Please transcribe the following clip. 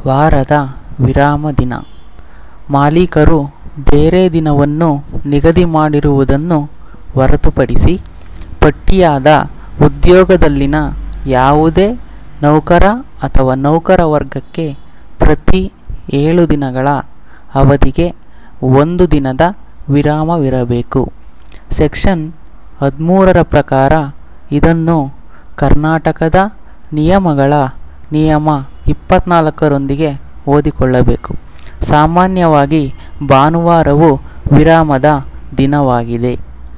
ವಾರದ ವಿರಾಮ ದಿನ ಮಾಲೀಕರು ಬೇರೆ ದಿನವನ್ನು ನಿಗದಿ ಮಾಡಿರುವುದನ್ನು ಹೊರತುಪಡಿಸಿ ಪಟ್ಟಿಯಾದ ಉದ್ಯೋಗದಲ್ಲಿನ ಯಾವುದೇ ನೌಕರ ಅಥವಾ ನೌಕರ ವರ್ಗಕ್ಕೆ ಪ್ರತಿ ಏಳು ದಿನಗಳ ಅವಧಿಗೆ ಒಂದು ದಿನದ ವಿರಾಮವಿರಬೇಕು ಸೆಕ್ಷನ್ ಹದಿಮೂರರ ಪ್ರಕಾರ ಇದನ್ನು ಕರ್ನಾಟಕದ ನಿಯಮಗಳ ನಿಯಮ ಇಪ್ಪತ್ತ್ನಾಲ್ಕರೊಂದಿಗೆ ಓದಿಕೊಳ್ಳಬೇಕು ಸಾಮಾನ್ಯವಾಗಿ ಭಾನುವಾರವು ವಿರಾಮದ ದಿನವಾಗಿದೆ